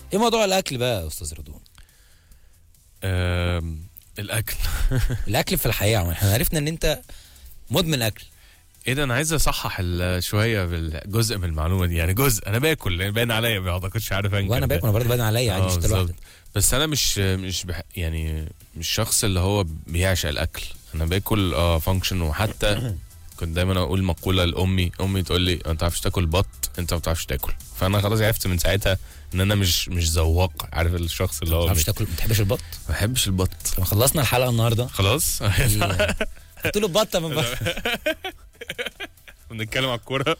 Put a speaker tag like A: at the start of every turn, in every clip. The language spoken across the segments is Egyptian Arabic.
A: ايه موضوع الاكل بقى يا استاذ رضوان
B: آم، الاكل
A: الاكل في الحقيقه عموما احنا عرفنا ان انت مدمن اكل
B: ايه ده انا عايز اصحح ال- شويه بالجزء من المعلومه دي يعني جزء انا باكل يعني باين عليا ما اعتقدش عارف انكر
A: وانا
B: ده.
A: باكل انا برضه باين عليا عادي
B: آه،
A: مش انت
B: بالظبط.
A: لوحدك
B: بس انا مش مش بح يعني مش شخص اللي هو بيعشق الاكل انا باكل اه فانكشن وحتى كنت دايما اقول مقوله لامي امي تقول لي انت ما بتعرفش تاكل بط انت ما بتعرفش تاكل فانا خلاص عرفت من ساعتها ان انا مش مش ذواق عارف الشخص اللي
A: ما
B: هو
A: بتعرفش
B: مش-
A: تاكل ما بتحبش البط
B: ما بحبش البط
A: لما خلصنا الحلقه النهارده
B: خلاص
A: قلت له بطه من بطه
B: بنتكلم على الكوره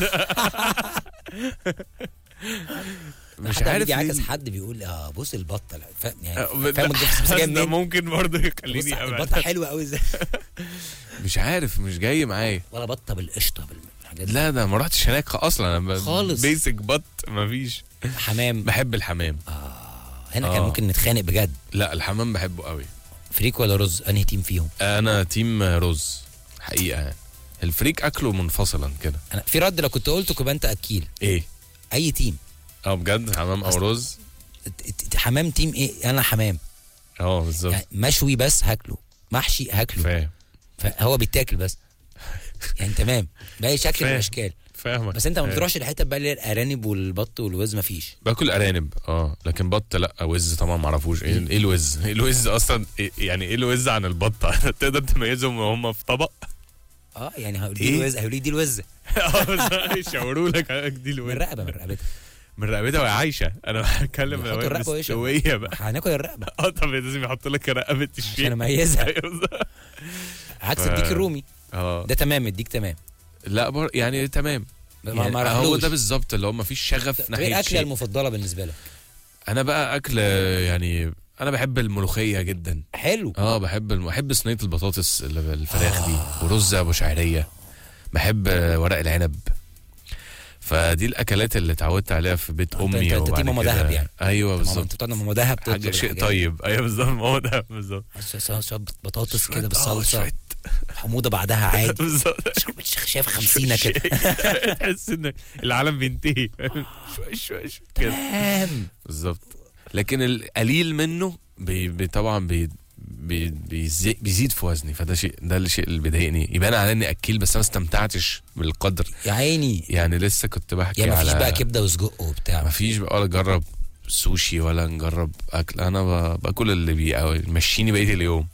B: مش
A: حتى
B: عارف
A: بيجي عكس
B: ليه.
A: حد بيقول اه بص البطه لا، فاهم يعني
B: آه،
A: فاهم الجبس جاي
B: ده
A: منين
B: ممكن برضه
A: بص
B: يخليني أبعد.
A: البطه حلوه قوي ازاي
B: مش عارف مش جاي معايا
A: ولا بطه بالقشطه بالحاجات دي
B: لا ده ما رحتش هناك اصلا انا ب-
A: خالص.
B: بيسك بط مفيش
A: حمام
B: بحب الحمام
A: هنا كان
B: آه.
A: ممكن نتخانق بجد
B: لا الحمام بحبه قوي
A: فريك ولا رز انهي تيم فيهم
B: انا تيم رز حقيقه يعني الفريك اكله منفصلا كده
A: انا في رد لو كنت قلته كنت انت اكيل
B: ايه
A: اي تيم
B: اه بجد حمام او
A: أصل-
B: رز
A: ت- ت- حمام تيم ايه انا حمام
B: اه بالظبط
A: يعني مشوي بس هاكله محشي هاكله
B: فاهم
A: فهو بيتاكل بس يعني تمام باقي شكل من
B: فاهم.
A: الاشكال
B: فاهمك
A: بس انت ما
B: فاهم.
A: بتروحش الحته بقى اللي هي الارانب والبط والوز مفيش
B: باكل ارانب اه لكن بط لا وز طبعا ما اعرفوش ايه إيه الوز ايه الوز اصلا إيه يعني ايه الوز عن البطه تقدر تميزهم وهم في طبق
A: اه يعني هقول دي
B: إيه؟
A: الوز هقول دي الوز
B: اه بس يشاوروا لك دي
A: من
B: الوز
A: الرقبه من رقبتها
B: من رقبتها وهي عايشه انا بتكلم
A: بيحطوا
B: لو هي
A: الرقبة ويشرب.
B: مستويه بقى
A: هناكل الرقبه
B: اه طب لازم يحط لك رقبه الشيء
A: عشان اميزها
B: أيوة بالظبط.
A: عكس
B: ف-
A: الديك الرومي
B: اه
A: ده تمام الديك تمام
B: لا بر... يعني تمام
A: ما
B: يعني
A: ما
B: هو
A: راحلوش.
B: ده بالظبط اللي هو ما فيش شغف
A: طب
B: ناحيه
A: ايه الاكله
B: شيء.
A: المفضله بالنسبه لك
B: انا بقى اكل يعني انا بحب الملوخيه جدا
A: حلو
B: اه بحب الم... بحب صينيه البطاطس اللي بالفراخ دي ورز ابو شعريه بحب آه، ورق العنب فدي الاكلات اللي اتعودت عليها في بيت
A: أنت-
B: امي
A: أنت- أنت
B: وبعد
A: تيم ماما
B: كده-
A: دهب يعني.
B: ايوه
A: ماما
B: بالظبط
A: انت بتقعد مع ماما دهب
B: حاجه
A: تطلب
B: شيء
A: الحاجات.
B: طيب ايوه بالظبط ماما دهب بالظبط
A: شوية- شوية بطاطس
B: شوية-
A: كده
B: آه،
A: بالصلصه
B: شوية-
A: حموده بعدها عادي
B: بالظبط
A: شايف خمسينة كده
B: تحس ان العالم بينتهي شوي شوي شوي كده
A: تمام
B: بالظبط لكن القليل منه بي بي طبعا بي بي بيزي بيزيد في وزني فده شيء ده الشيء اللي بيضايقني يبان على اني اكيل بس انا ما استمتعتش بالقدر
A: يا عيني
B: يعني لسه كنت بحكي
A: يا ما فيش
B: على
A: بقى كبده وسجق وبتاع
B: ما فيش بقى ولا اجرب سوشي ولا نجرب اكل انا ب- باكل اللي بيمشيني بقيه اليوم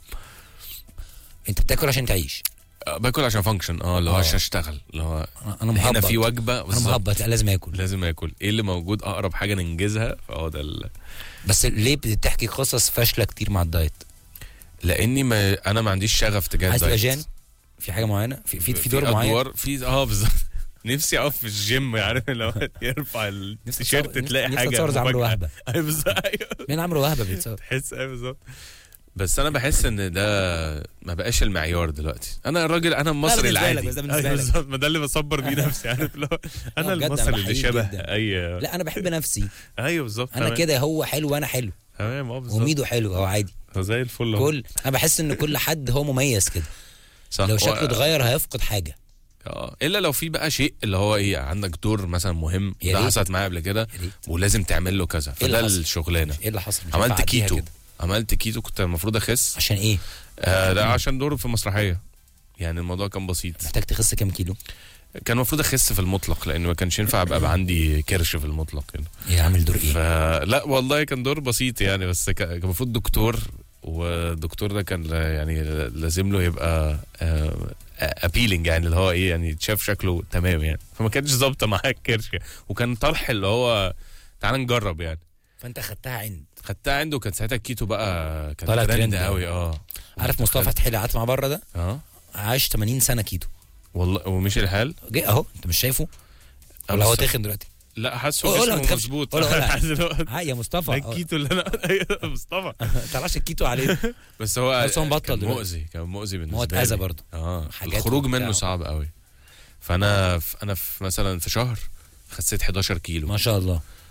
A: انت بتاكل عشان تعيش
B: أه، باكل عشان فانكشن اه اللي هو
A: آه.
B: عشان اشتغل اللي هو
A: أنا- انا
B: هنا
A: مهبط
B: في وجبه
A: انا
B: بالظبط
A: مهبط لازم اكل
B: لازم اكل ايه اللي موجود اقرب حاجه ننجزها فهو ده ال-
A: بس ليه بتحكي قصص فاشله كتير مع الدايت
B: لاني ما انا ما عنديش شغف تجاه
A: عايز تبقى
B: الدايت.
A: جان في حاجه معينه في في, في دور معين
B: ادوار في اه بالظبط نفسي اقف في الجيم عارف اللي هو يرفع التيشيرت
A: نفسي-
B: تلاقي
A: نفسي
B: حاجه
A: اتصور زي عمرو
B: مفاجأة.
A: وهبه
B: ايوه بالظبط ايوه
A: مين عمرو وهبه بيتصور
B: تحس ايوه بالظبط بس انا بحس ان ده ما بقاش المعيار دلوقتي انا الراجل انا المصري
A: بالنسبة لك،
B: العادي
A: بس ده بالنسبة
B: أيوة
A: لك.
B: بالظبط ما ده اللي بصبر بيه نفسي عارف اللي هو انا
A: بجد، أنا
B: المصري اللي
A: بحييك
B: شبه
A: جدا.
B: اي
A: لا انا بحب نفسي
B: ايوه بالظبط
A: انا
B: تمام.
A: كده هو حلو وانا حلو
B: تمام اه بالظبط
A: وميدو حلو هو عادي
B: هو زي الفل أهو.
A: كل انا بحس ان كل حد هو مميز كده
B: صح
A: لو
B: هو-
A: شكله اتغير هيفقد حاجه
B: اه الا لو في بقى شيء اللي هو ايه عندك دور مثلا مهم
A: يا
B: ده
A: ريت.
B: حصلت معايا قبل كده
A: يا ريت
B: ولازم تعمل له كذا
A: إيه اللي
B: فده
A: حصل؟
B: الشغلانه
A: ايه اللي حصل مش
B: عملت
A: هينفع أعديها
B: كيتو
A: كده.
B: عملت كيتو كنت المفروض اخس
A: عشان ايه
B: آه ده عشان دور في مسرحيه يعني الموضوع كان بسيط
A: محتاج تخس كام كيلو
B: كان المفروض اخس في المطلق لانه ما كانش ينفع ابقى بقى عندي كرش في المطلق يعني
A: ايه عامل دور ايه
B: فلا والله كان دور بسيط يعني بس كان كان المفروض دكتور والدكتور ده كان لا- يعني لازم له يبقى ابيلينج يعني اللي هو ايه يعني شاف شكله تمام يعني فما كانش ظابطه معاه الكرش يعني. وكان طرح اللي هو تعال نجرب يعني
A: فانت خدتها عند
B: خدتها عنده كان ساعتها الكيتو بقى كان
A: طالع
B: ترند
A: ترند
B: قوي اه
A: عارف مصطفى فتحي اللي قعدت معاه بره ده
B: اه
A: عاش 80 سنه كيتو
B: والله ومشي الحال
A: جه اهو انت مش شايفه
B: آه،
A: ولا هو
B: بس-
A: تخن دلوقتي
B: لا حاسه
A: قولها، ما
B: جسمه
A: تخافش.
B: مظبوط
A: قولها، قولها.
B: حاسس اللي هو
A: ها يا مصطفى
B: ده الكيتو اللي انا ايوه مصطفى
A: ما طلعش الكيتو عليه
B: بس هو
A: بس هو مبطل
B: كان
A: دلوقتي.
B: مؤذي كان مؤذي بالنسبه
A: ما هو اتأذى
B: لي.
A: برضه
B: اه
A: حاجات
B: الخروج
A: وبتاع.
B: منه صعب قوي فانا في انا في مثلا في شهر خسيت 11 كيلو
A: ما شاء الله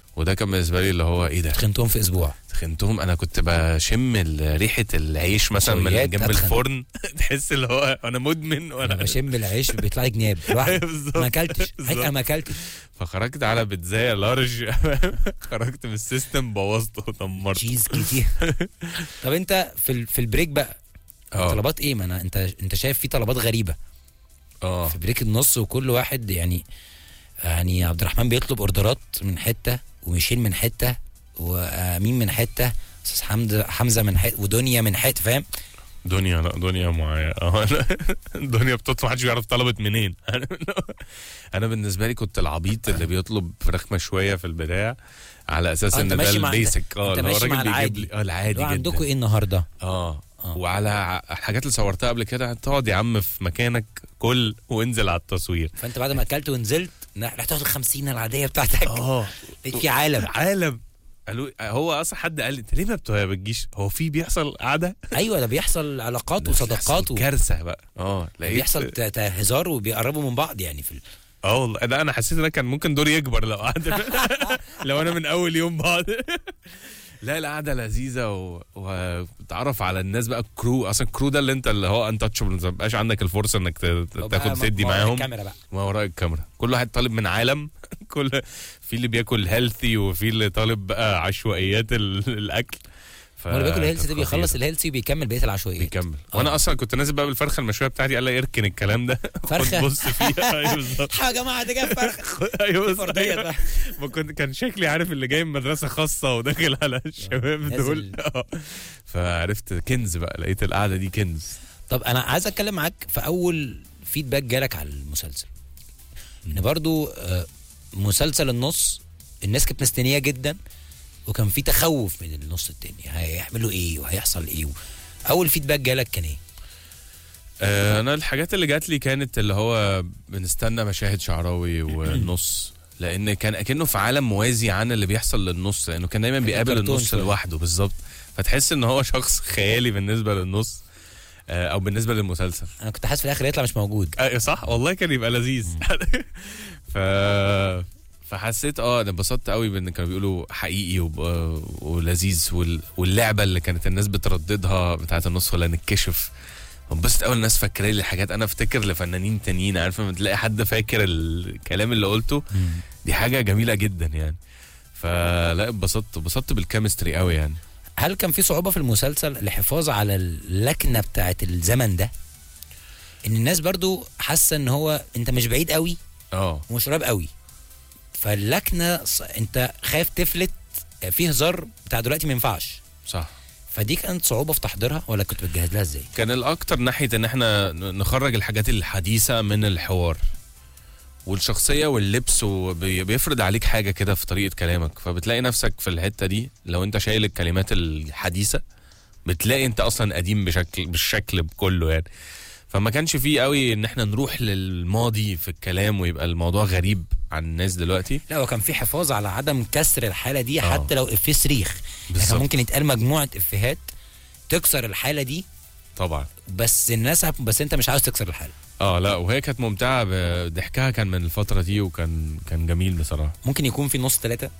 B: وده كان بالنسبه لي اللي هو ايه ده
A: تخنتهم في اسبوع
B: تخنتهم انا كنت بشم ال- ريحه العيش مثلا من
A: نشويات
B: جنب
A: أتخن.
B: الفرن تحس اللي هو انا مدمن
A: انا
B: وانا
A: بشم العيش بيطلع لي جناب الواحد
B: بالظبط.
A: ما اكلتش
B: بالظبط.
A: حقيقه ما اكلتش
B: فخرجت على بيتزاية لارج خرجت من السيستم بوظته دمرته
A: تشيز كتير طب انت في ال- في البريك بقى
B: اه
A: طلبات ايه ما انا انت انت شايف في طلبات غريبه
B: اه
A: في بريك النص وكل واحد يعني يعني عبد الرحمن بيطلب اوردرات من حته وميشيل من حته وامين من حته استاذ حمد حمزه من حته ودنيا من حته فاهم
B: دنيا لا دنيا معايا اه دنيا بتطلب محدش بيعرف طلبت منين انا بالنسبه لي كنت العبيط اللي بيطلب فراخ مشويه في البدايه على اساس
A: آه،
B: ان
A: أنت
B: ده
A: ماشي مع-
B: البيسك
A: أنت
B: اه اللي هو
A: ماشي مع
B: الراجل بيجيب
A: العادي.
B: لي اه العادي
A: لو
B: جدا
A: عندكم ايه النهارده
B: اه
A: آه.
B: وعلى ع- الحاجات اللي صورتها قبل كده تقعد يا عم في مكانك كل وانزل على التصوير
A: فانت بعد ما اكلت ونزلت رحت تاخد الخمسين العاديه بتاعتك
B: اه
A: لقيت في عالم
B: عالم قالوا هو اصلا حد قال لي انت ليه ما بت- بتجيش هو في بيحصل قعده
A: ايوه ده بيحصل علاقات وصداقات و...
B: كارثه بقى اه لقيت
A: بيحصل ت- ت- هزار وبيقربوا من بعض يعني في ال...
B: اه والله ده انا حسيت ان أنا كان ممكن دوري يكبر لو قعد لو انا من اول يوم بقعد لا القعده لذيذه و- وتعرف على الناس بقى الكرو اصلا الكرو ده اللي انت اللي هو انتشبل ما بقاش عندك الفرصه انك ت- ت-
A: بقى
B: تاخد
A: ما-
B: تدي
A: ما وراء
B: معاهم
A: الكاميرا بقى
B: ما وراء الكاميرا كل واحد طالب من عالم كل في اللي بياكل هيلثي وفي اللي طالب بقى عشوائيات ال- الاكل ف-
A: هو اللي بياكل الهيلثي ده
B: كانت
A: بيخلص
B: خطيرة.
A: الهيلثي وبيكمل بقيه العشوائيات
B: بيكمل
A: آه.
B: وانا اصلا كنت نازل بقى بالفرخه المشويه بتاعتي قال لي اركن الكلام ده
A: فرخة؟
B: بص فيها ايوه بالظبط
A: يا جماعه ده جاب فرخ
B: ايوه بص
A: فردية
B: أيوة.
A: بقى.
B: ما كنت كان شكلي عارف اللي جاي من مدرسه خاصه وداخل على الشباب
A: نازل.
B: دول آه. فعرفت كنز بقى لقيت القعده دي كنز
A: طب انا عايز اتكلم معاك في اول فيدباك جالك على المسلسل ان برضو آه، مسلسل النص الناس كانت مستنيه جدا وكان في تخوف من النص التاني هيعملوا ايه وهيحصل ايه و... اول فيدباك جالك كان ايه
B: آه، انا الحاجات اللي جات لي كانت اللي هو بنستنى مشاهد شعراوي والنص لان كان اكنه في عالم موازي عن اللي بيحصل للنص لانه كان دايما بيقابل
A: كرتون
B: النص
A: شوية.
B: لوحده بالظبط فتحس ان هو شخص خيالي بالنسبه للنص آه، او بالنسبه للمسلسل
A: انا كنت حاسس في الاخر يطلع مش موجود
B: ايوه صح والله كان يبقى لذيذ ف فحسيت اه انا انبسطت قوي بان كانوا بيقولوا حقيقي وب... ولذيذ وال... واللعبه اللي كانت الناس بترددها بتاعت النص ولا نتكشف انبسطت قوي الناس فاكره لي حاجات انا افتكر لفنانين تانيين عارف لما تلاقي حد فاكر الكلام اللي قلته دي حاجه جميله جدا يعني فلا انبسطت انبسطت بالكيمستري قوي يعني
A: هل كان في صعوبه في المسلسل الحفاظ على اللكنه بتاعت الزمن ده ان الناس برضو حاسه ان هو انت مش بعيد قوي
B: اه
A: ومش قريب قوي فاللكنه ص- انت خايف تفلت في هزار بتاع دلوقتي ما ينفعش
B: صح
A: فدي كانت صعوبه في تحضيرها ولا كنت بتجهز لها ازاي؟
B: كان الاكتر ناحيه ان احنا ن- نخرج الحاجات الحديثه من الحوار والشخصيه واللبس وبي- بيفرض عليك حاجه كده في طريقه كلامك فبتلاقي نفسك في الحته دي لو انت شايل الكلمات الحديثه بتلاقي انت اصلا قديم بشكل بالشكل كله يعني فما كانش فيه قوي ان احنا نروح للماضي في الكلام ويبقى الموضوع غريب عن الناس دلوقتي
A: لا وكان في حفاظ على عدم كسر الحاله دي
B: آه.
A: حتى لو افيه صريخ يعني كان
B: بالظبط.
A: ممكن يتقال مجموعه افيهات تكسر الحاله دي
B: طبعا
A: بس الناس بس انت مش عاوز تكسر الحاله
B: اه لا وهي كانت ممتعه ضحكها كان من الفتره دي وكان كان جميل بصراحه
A: ممكن يكون في نص ثلاثه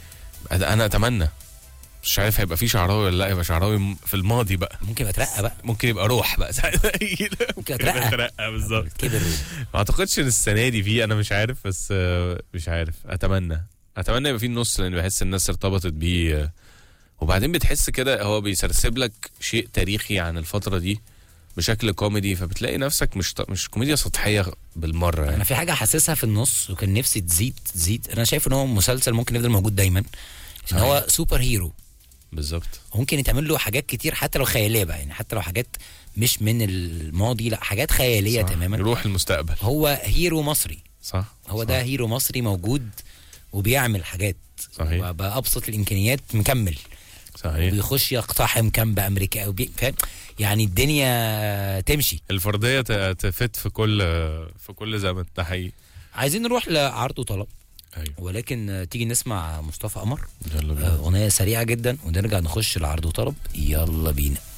B: انا اتمنى مش عارف هيبقى في شعراوي ولا لا يبقى شعراوي م- في الماضي بقى
A: ممكن يبقى اترقى بقى
B: ممكن يبقى روح بقى ساعتها
A: ممكن اترقى
B: اترقى بالظبط
A: كبر
B: ما اعتقدش ان السنه دي فيه انا مش عارف بس آه، مش عارف اتمنى اتمنى يبقى فيه النص لان بحس الناس ارتبطت بيه آه، وبعدين بتحس كده هو بيسرسب لك شيء تاريخي عن الفتره دي بشكل كوميدي فبتلاقي نفسك مش ط- مش كوميديا سطحيه بالمره
A: انا
B: يعني
A: في حاجه حاسسها في النص وكان نفسي تزيد تزيد انا شايف ان هو مسلسل ممكن يفضل موجود دايما ان هو سوبر هيرو
B: بالظبط
A: ممكن يتعمل له حاجات كتير حتى لو خياليه بقى يعني حتى لو حاجات مش من الماضي لا حاجات خياليه
B: صح.
A: تماما
B: روح المستقبل
A: هو هيرو مصري
B: صح
A: هو
B: صح.
A: ده هيرو مصري موجود وبيعمل حاجات
B: صحيح
A: بأبسط الامكانيات مكمل
B: صحيح
A: وبيخش يقتحم كامب امريكا وبي... فاهم يعني الدنيا تمشي
B: الفرديه ت- تفت في كل في كل زمن ده حقيقي
A: عايزين نروح لعرض وطلب
B: ايوه
A: ولكن آه، تيجي نسمع مصطفى قمر
B: يلا
A: آه،
B: بينا
A: اغنيه سريعه جدا ونرجع نخش لعرض وطلب يلا بينا